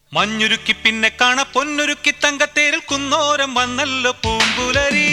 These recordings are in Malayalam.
മഞ്ഞുരുക്കി പിന്നെ കാണ പൊന്നുരുക്കി തങ്കത്തേരിൽ കുന്നോരം വന്നല്ലോ പൂമ്പുലരി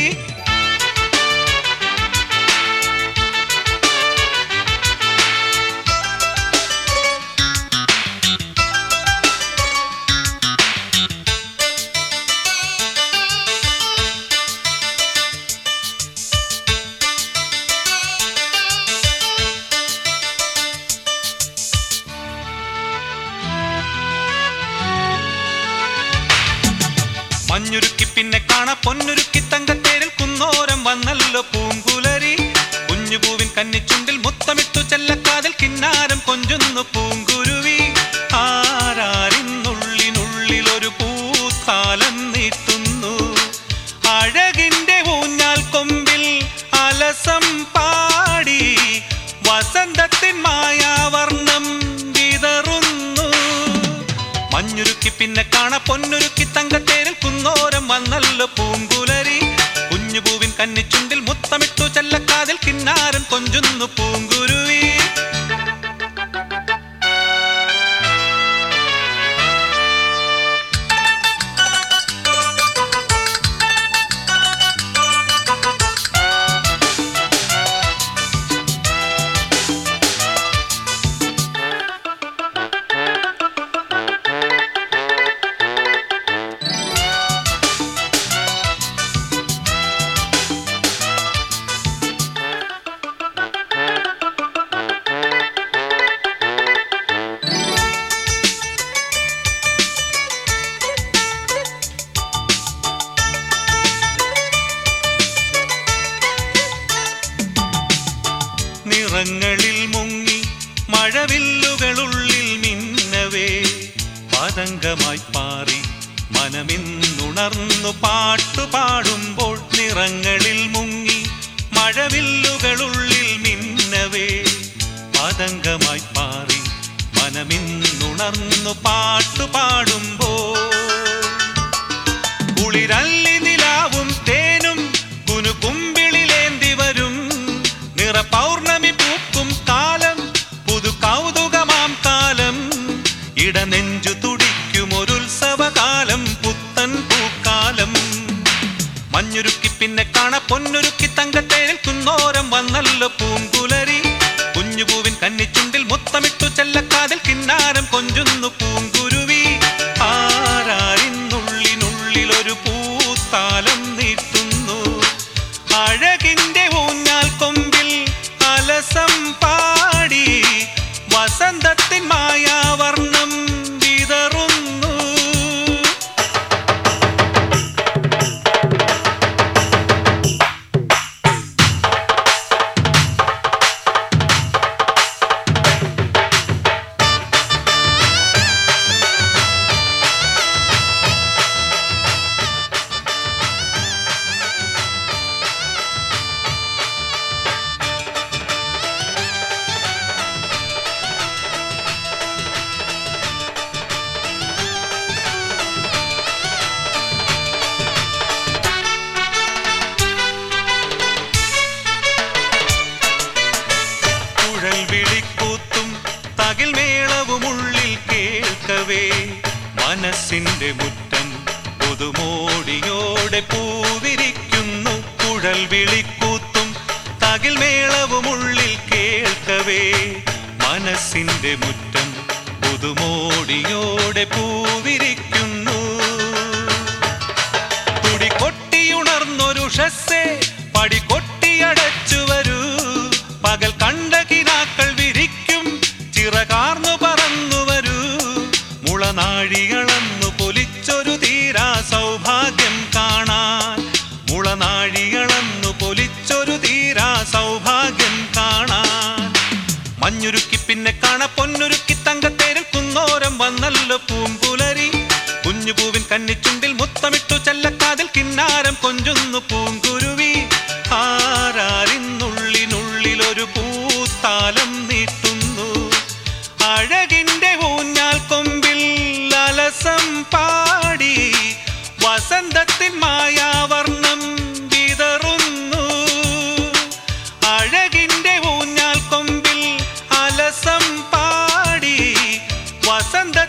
മഞ്ഞുരുക്കി പിന്നെ കാണ പൊന്നുരുക്കി തങ്കത്തേരിൽ കുന്നോരം വന്നല്ലോ പൂങ്കുലരി കുഞ്ഞുപൂവിൻ കന്നിച്ചുണ്ടിൽ മുത്തമിട്ടു ചെല്ലക്കാതിൽ കിന്നാരം കൊഞ്ചുന്നു പൂങ്കുരുവി ആരാരിന്നുള്ളിനുള്ളിൽ ഒരു പൂത്താലം നീട്ടുന്നു അഴകിന്റെ ഊഞ്ഞാൽ കൊമ്പിൽ അലസം പാടി വസന്തത്തിൻ മായാവർണ്ണം വിതറുന്നു മഞ്ഞുരുക്കി പിന്നെ കാണ പൊന്നുരുക്കി തങ്കത്തേരിൽ കുന്നോരം വന്നല്ലോ പൂങ്കുലരി കുഞ്ഞുപൂവിൻ കന്നിച്ചുണ്ടിൽ മുത്തമിട്ടു ചെല്ലക്കാതിൽ കിന്നാരൻ കൊഞ്ചുന്നു പൂങ്കുരുവി നിറങ്ങളിൽ മുങ്ങി മഴവില്ലുകളുള്ളിൽ മിന്നവേ പതംഗമായി പാറി മനമിന്നുണർന്നു പാട്ടു പാടുമ്പോൾ നിറങ്ങളിൽ മുങ്ങി മഴവില്ലുകളുള്ളിൽ മിന്നവേ പതംഗമായി പാറി മനമിന്നുണർന്നു പാട്ടു പാടുമ്പോൾ കുളിരല്ലി നിലാവും തേനും കുനുകുമ്പിളിലേന്തി വരും നിറ പൗർണമി പൂക്കും കാലം പുതു കൗതുകമാം കാലം ഇടനെഞ്ചു തുടിക്കും ഒരുത്സവകാലം പുത്തൻ പൂക്കാലം മഞ്ഞുരുക്കി പിന്നെ കാണ പൊന്നുരുക്കി തങ്കത്തേരിൽ കുന്നോരം വന്നല്ലോ പൂങ്കുലരി കുഞ്ഞുപൂവിൻ കന്നിച്ചുണ്ടിൽ മുത്തമിട്ടു ചെല്ലക്കാതിൽ കിന്നാരം കൊഞ്ചുന്നു പൂങ്കുരുവി ആരാരിന്നുള്ളിനുള്ളിൽ ഒരു പൂത്താലം നീട്ടുന്നു അഴകിന്റെ ഊഞ്ഞാൽ കൊമ്പിൽ അലസം പാടി വസന്തത്തിൻ മായാവർണ്ണം വിതറുന്നു കുഴൽ വിളിക്കൂത്തും തകിൽ മേളവും ഉള്ളിൽ കേൾക്കവേ മനസ്സിന്റെ മുറ്റം പുതുമോടിയോടെ പൂവിരിക്കുന്നു കുഴൽ വിളിക്കൂത്തും തകിൽ മേളവും ഉള്ളിൽ കേൾക്കവേ മനസ്സിന്റെ മുറ്റം പുതുമോടിയോടെ പൂവിരിക്കുന്നു തുടി കൊട്ടിയുണർന്നൊരു ഷസ്സേ പടി കൊട്ടിയടച്ചു വരൂ പകൽ കണ്ട കിനാക്കൾ വിരിക്കും ചിറകാർന്നു പറന്നു വരൂ മുളനാഴികളന്നു പൊലിച്ചൊരു തീരാ സൗഭാഗ്യം കാണാൻ മുളനാഴികളന്നു പൊലിച്ചൊരു തീരാ സൗഭാഗ്യം കാണാൻ മഞ്ഞുരുക്കി പിന്നെ കാണ പൊന്നുരുക്കി തങ്കത്തേരിൽ കുന്നോരം വന്നല്ലോ പൂമ്പുലരി കുഞ്ഞുപൂവിൻ കന്നിച്ചുണ്ടിൽ മുത്തമിട്ടു ചെല്ലക്കാതിൽ കിന്നാരം കൊഞ്ചുന്നു പൂങ്കുരുവി ആരാരിന്നുള്ളിനുള്ളിൽ ഒരു പൂത്താലം നീട്ടുന്നു അഴകിന്റെ ഊഞ്ഞാൽ കൊമ്പിൽ അലസം പാടി വസന്തത്തിൻ മായാവർണ്ണം വിതറുന്നു അഴകിന്റെ ഊഞ്ഞാൽ കൊമ്പിൽ അലസം പാടി വസന്ത